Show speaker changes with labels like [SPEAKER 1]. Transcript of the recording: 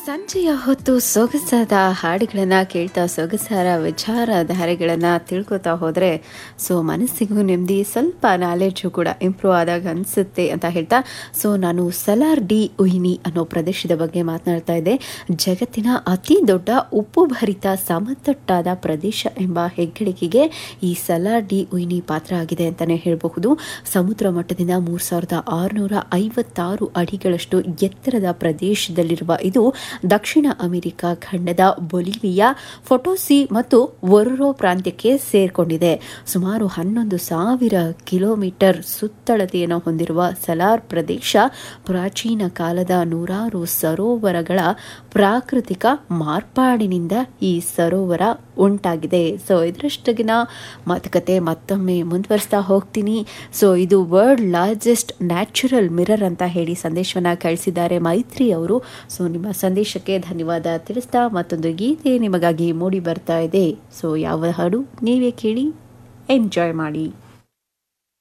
[SPEAKER 1] ಸಂಜೆಯ ಹೊತ್ತು ಸೊಗಸಾದ ಹಾಡುಗಳನ್ನು ಕೇಳ್ತಾ ಸೊಗಸಾರ ವಿಚಾರಧಾರೆಗಳನ್ನು ತಿಳ್ಕೊತಾ ಹೋದರೆ ಸೊ ಮನಸ್ಸಿಗೂ ನೆಮ್ಮದಿ ಸ್ವಲ್ಪ ನಾಲೆಡ್ಜು ಕೂಡ ಇಂಪ್ರೂವ್ ಆದಾಗ ಅನಿಸುತ್ತೆ ಅಂತ ಹೇಳ್ತಾ ಸೊ ನಾನು ಸಲಾರ್ ಡಿ ಉಯಿನಿ ಅನ್ನೋ ಪ್ರದೇಶದ ಬಗ್ಗೆ ಮಾತನಾಡ್ತಾ ಇದ್ದೆ ಜಗತ್ತಿನ ಅತಿ ದೊಡ್ಡ ಉಪ್ಪು ಭರಿತ ಸಮತಟ್ಟಾದ ಪ್ರದೇಶ ಎಂಬ ಹೆಗ್ಗಳಿಕೆಗೆ ಈ ಸಲಾರ್ ಡಿ ಉಯಿನಿ ಪಾತ್ರ ಆಗಿದೆ ಅಂತಲೇ ಹೇಳಬಹುದು ಸಮುದ್ರ ಮಟ್ಟದಿಂದ ಮೂರು ಸಾವಿರದ ಆರುನೂರ ಐವತ್ತಾರು ಅಡಿಗಳಷ್ಟು ಎತ್ತರದ ಪ್ರದೇಶದಲ್ಲಿರುವ ಇದು ದಕ್ಷಿಣ ಅಮೆರಿಕ ಖಂಡದ ಬೊಲಿವಿಯಾ ಫೊಟೋಸಿ ಮತ್ತು ಒರ್ರೋ ಪ್ರಾಂತ್ಯಕ್ಕೆ ಸೇರ್ಕೊಂಡಿದೆ ಸುಮಾರು ಹನ್ನೊಂದು ಸಾವಿರ ಕಿಲೋಮೀಟರ್ ಸುತ್ತಳತೆಯನ್ನು ಹೊಂದಿರುವ ಸಲಾರ್ ಪ್ರದೇಶ ಪ್ರಾಚೀನ ಕಾಲದ ನೂರಾರು ಸರೋವರಗಳ ಪ್ರಾಕೃತಿಕ ಮಾರ್ಪಾಡಿನಿಂದ ಈ ಸರೋವರ ಉಂಟಾಗಿದೆ ಸೊ ಇದರಷ್ಟಗಿನ ಮಾತುಕತೆ ಮತ್ತೊಮ್ಮೆ ಮುಂದುವರಿಸ್ತಾ ಹೋಗ್ತೀನಿ ಸೊ ಇದು ವರ್ಲ್ಡ್ ಲಾರ್ಜೆಸ್ಟ್ ನ್ಯಾಚುರಲ್ ಮಿರರ್ ಅಂತ ಹೇಳಿ ಸಂದೇಶವನ್ನು ಕಳಿಸಿದ್ದಾರೆ ಮೈತ್ರಿ ಅವರು ಸೊ ನಿಮ್ಮ ಸಂದೇಶಕ್ಕೆ ಧನ್ಯವಾದ ತಿಳಿಸ್ತಾ ಮತ್ತೊಂದು ಗೀತೆ ನಿಮಗಾಗಿ ಮೂಡಿ ಬರ್ತಾ ಇದೆ ಸೊ ಯಾವ ಹಾಡು ನೀವೇ ಕೇಳಿ ಎಂಜಾಯ್ ಮಾಡಿ